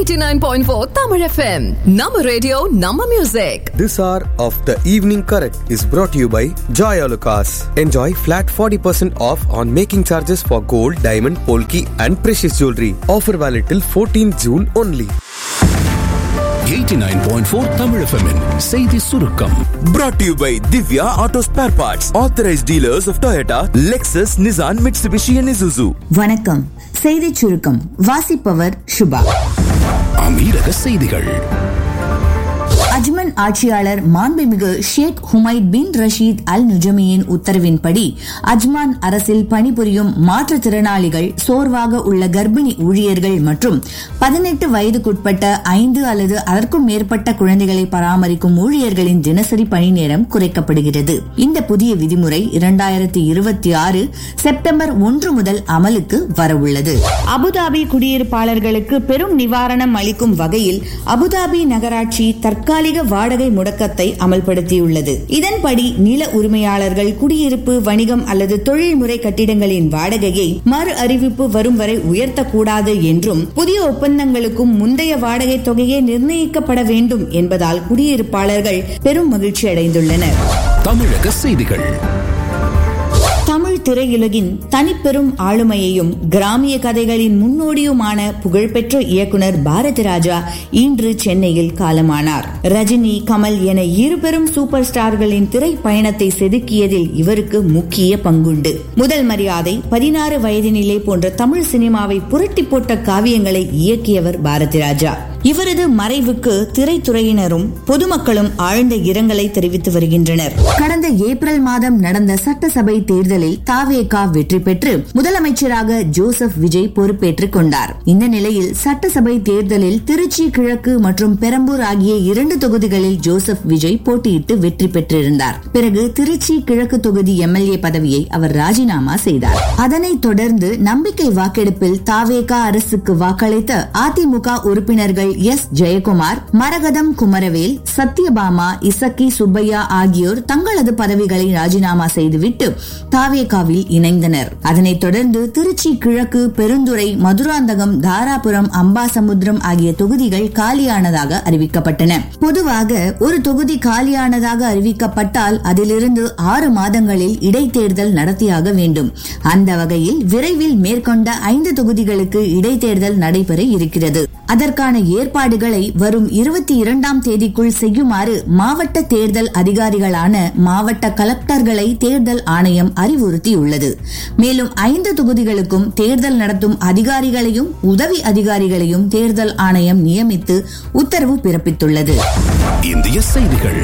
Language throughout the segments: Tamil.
89.4 Tamil FM. Nama radio, Nama music. This hour of the evening correct is brought to you by Joy Alucas. Enjoy flat 40% off on making charges for gold, diamond, polki and precious jewelry. Offer valid till 14 June only. 89.4 Tamil FM -இன் செய்தி சுருக்கம் Brought to you by Divya Auto Spare Parts, authorized dealers of Toyota, Lexus, Nissan, Mitsubishi, and Isuzu. வணக்கம் செய்திச் சுருக்கம் வாசிப்பவர் சுபா அமீரக செய்திகள் அஜ்மன் ஆட்சியாளர் மாண்புமிகு ஷேக் ஹுமைத் பின் ரஷீத் அல் நுஜமியின் உத்தரவின்படி அஜ்மான் அரசில் பணிபுரியும் மாற்றுத்திறனாளிகள் சோர்வாக உள்ள கர்ப்பிணி ஊழியர்கள் மற்றும் பதினெட்டு வயதுக்குட்பட்ட ஐந்து அல்லது அதற்கும் மேற்பட்ட குழந்தைகளை பராமரிக்கும் ஊழியர்களின் தினசரி பணி நேரம் குறைக்கப்படுகிறது இந்த புதிய விதிமுறை இரண்டாயிரத்தி இருபத்தி ஆறு செப்டம்பர் ஒன்று முதல் அமலுக்கு வரவுள்ளது அபுதாபி குடியிருப்பாளர்களுக்கு பெரும் நிவாரணம் அளிக்கும் வகையில் அபுதாபி நகராட்சி தற்காலிக வாடகை முடக்கத்தை அமல்படுத்தியுள்ளது இதன்படி நில உரிமையாளர்கள் குடியிருப்பு வணிகம் அல்லது தொழில்முறை கட்டிடங்களின் வாடகையை மறு அறிவிப்பு வரும் வரை உயர்த்தக்கூடாது என்றும் புதிய ஒப்பந்தங்களுக்கும் முந்தைய வாடகை தொகையே நிர்ணயிக்கப்பட வேண்டும் என்பதால் குடியிருப்பாளர்கள் பெரும் மகிழ்ச்சி அடைந்துள்ளனர் தமிழக செய்திகள் தமிழ் திரையுலகின் தனிப்பெரும் ஆளுமையையும் கிராமிய கதைகளின் முன்னோடியுமான புகழ்பெற்ற இயக்குனர் பாரதி ராஜா இன்று சென்னையில் காலமானார் ரஜினி கமல் என இரு பெரும் சூப்பர் ஸ்டார்களின் திரை பயணத்தை செதுக்கியதில் இவருக்கு முக்கிய பங்குண்டு முதல் மரியாதை பதினாறு வயதினிலே போன்ற தமிழ் சினிமாவை புரட்டி போட்ட காவியங்களை இயக்கியவர் பாரதி ராஜா இவரது மறைவுக்கு திரைத்துறையினரும் பொதுமக்களும் ஆழ்ந்த இரங்கலை தெரிவித்து வருகின்றனர் கடந்த ஏப்ரல் மாதம் நடந்த சட்டசபை தேர்தலில் தாவேகா வெற்றி பெற்று முதலமைச்சராக ஜோசப் விஜய் பொறுப்பேற்றுக் கொண்டார் இந்த நிலையில் சட்டசபை தேர்தலில் திருச்சி கிழக்கு மற்றும் பெரம்பூர் ஆகிய இரண்டு தொகுதிகளில் ஜோசப் விஜய் போட்டியிட்டு வெற்றி பெற்றிருந்தார் பிறகு திருச்சி கிழக்கு தொகுதி எம்எல்ஏ பதவியை அவர் ராஜினாமா செய்தார் அதனைத் தொடர்ந்து நம்பிக்கை வாக்கெடுப்பில் தாவேகா அரசுக்கு வாக்களித்த அதிமுக உறுப்பினர்கள் எஸ் ஜெயக்குமார் மரகதம் குமரவேல் சத்யபாமா இசக்கி சுப்பையா ஆகியோர் தங்களது பதவிகளை ராஜினாமா செய்துவிட்டு தாவேகாவில் இணைந்தனர் அதனைத் தொடர்ந்து திருச்சி கிழக்கு பெருந்துறை மதுராந்தகம் தாராபுரம் அம்பாசமுத்திரம் ஆகிய தொகுதிகள் காலியானதாக அறிவிக்கப்பட்டன பொதுவாக ஒரு தொகுதி காலியானதாக அறிவிக்கப்பட்டால் அதிலிருந்து ஆறு மாதங்களில் இடைத்தேர்தல் நடத்தியாக வேண்டும் அந்த வகையில் விரைவில் மேற்கொண்ட ஐந்து தொகுதிகளுக்கு இடைத்தேர்தல் நடைபெற இருக்கிறது அதற்கான ஏற்பாடுகளை வரும் இருபத்தி இரண்டாம் தேதிக்குள் செய்யுமாறு மாவட்ட தேர்தல் அதிகாரிகளான மாவட்ட கலெக்டர்களை தேர்தல் ஆணையம் அறிவுறுத்தியுள்ளது மேலும் ஐந்து தொகுதிகளுக்கும் தேர்தல் நடத்தும் அதிகாரிகளையும் உதவி அதிகாரிகளையும் தேர்தல் ஆணையம் நியமித்து உத்தரவு பிறப்பித்துள்ளது இந்திய செய்திகள்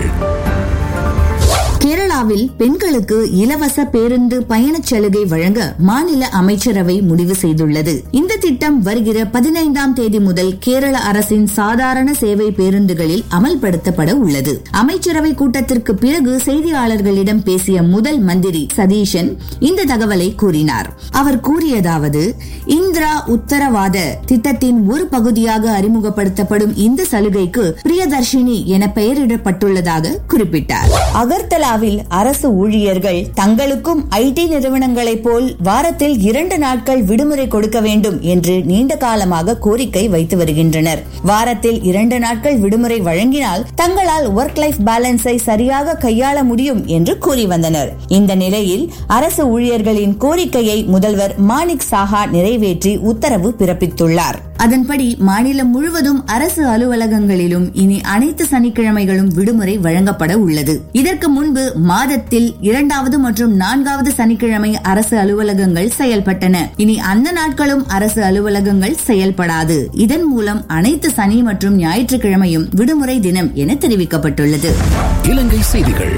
கேரளாவில் பெண்களுக்கு இலவச பேருந்து பயணச் சலுகை வழங்க மாநில அமைச்சரவை முடிவு செய்துள்ளது இந்த திட்டம் வருகிற பதினைந்தாம் தேதி முதல் கேரள அரசின் சாதாரண சேவை பேருந்துகளில் அமல்படுத்தப்பட உள்ளது அமைச்சரவை கூட்டத்திற்கு பிறகு செய்தியாளர்களிடம் பேசிய முதல் மந்திரி சதீஷன் இந்த தகவலை கூறினார் அவர் கூறியதாவது இந்திரா உத்தரவாத திட்டத்தின் ஒரு பகுதியாக அறிமுகப்படுத்தப்படும் இந்த சலுகைக்கு பிரியதர்ஷினி என பெயரிடப்பட்டுள்ளதாக குறிப்பிட்டார் அகர்தலாவில் அரசு ஊழியர்கள் தங்களுக்கும் ஐடி நிறுவனங்களைப் போல் வாரத்தில் இரண்டு நாட்கள் விடுமுறை கொடுக்க வேண்டும் என்று நீண்ட காலமாக கோரிக்கை வைத்து வருகின்றனர் வாரத்தில் இரண்டு நாட்கள் விடுமுறை வழங்கினால் தங்களால் ஒர்க் லைஃப் பேலன்ஸை சரியாக கையாள முடியும் என்று கூறி வந்தனர் இந்த நிலையில் அரசு ஊழியர்களின் கோரிக்கையை முதல்வர் மாணிக் சாஹா நிறைவேற்றி உத்தரவு பிறப்பித்துள்ளார் அதன்படி மாநிலம் முழுவதும் அரசு அலுவலகங்களிலும் இனி அனைத்து சனிக்கிழமைகளும் விடுமுறை வழங்கப்பட உள்ளது இதற்கு முன்பு மாதத்தில் இரண்டாவது மற்றும் நான்காவது சனிக்கிழமை அரசு அலுவலகங்கள் செயல்பட்டன இனி அந்த நாட்களும் அரசு அலுவலகங்கள் செயல்படாது இதன் மூலம் அனைத்து சனி மற்றும் ஞாயிற்றுக்கிழமையும் விடுமுறை தினம் என தெரிவிக்கப்பட்டுள்ளது இலங்கை செய்திகள்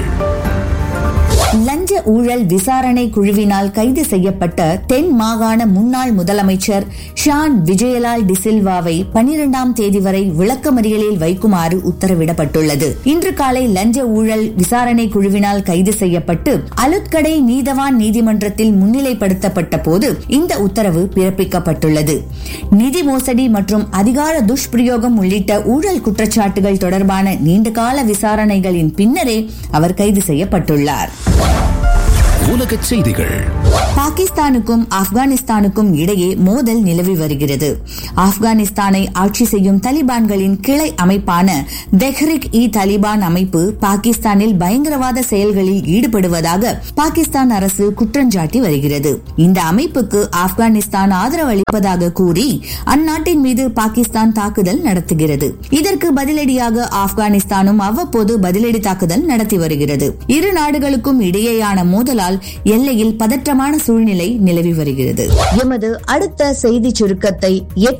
லஞ்ச ஊழல் விசாரணை குழுவினால் கைது செய்யப்பட்ட தென் மாகாண முன்னாள் முதலமைச்சர் ஷான் விஜயலால் டிசில்வாவை பனிரெண்டாம் தேதி வரை விளக்கமறியலில் வைக்குமாறு உத்தரவிடப்பட்டுள்ளது இன்று காலை லஞ்ச ஊழல் விசாரணை குழுவினால் கைது செய்யப்பட்டு அலுத்கடை நீதவான் நீதிமன்றத்தில் முன்னிலைப்படுத்தப்பட்ட போது இந்த உத்தரவு பிறப்பிக்கப்பட்டுள்ளது நிதி மோசடி மற்றும் அதிகார துஷ்பிரயோகம் உள்ளிட்ட ஊழல் குற்றச்சாட்டுகள் தொடர்பான நீண்டகால விசாரணைகளின் பின்னரே அவர் கைது செய்யப்பட்டுள்ளார் உலகச் செய்திகள் பாகிஸ்தானுக்கும் ஆப்கானிஸ்தானுக்கும் இடையே மோதல் நிலவி வருகிறது ஆப்கானிஸ்தானை ஆட்சி செய்யும் தலிபான்களின் கிளை அமைப்பான தெஹ்ரிக் இ தலிபான் அமைப்பு பாகிஸ்தானில் பயங்கரவாத செயல்களில் ஈடுபடுவதாக பாகிஸ்தான் அரசு குற்றஞ்சாட்டி வருகிறது இந்த அமைப்புக்கு ஆப்கானிஸ்தான் ஆதரவு அளிப்பதாக கூறி அந்நாட்டின் மீது பாகிஸ்தான் தாக்குதல் நடத்துகிறது இதற்கு பதிலடியாக ஆப்கானிஸ்தானும் அவ்வப்போது பதிலடி தாக்குதல் நடத்தி வருகிறது இரு நாடுகளுக்கும் இடையேயான மோதலால் எல்லையில் பதற்றமான சூழ்நிலை நிலவி வருகிறது எமது அடுத்த செய்தி சுருக்கத்தை எட்டு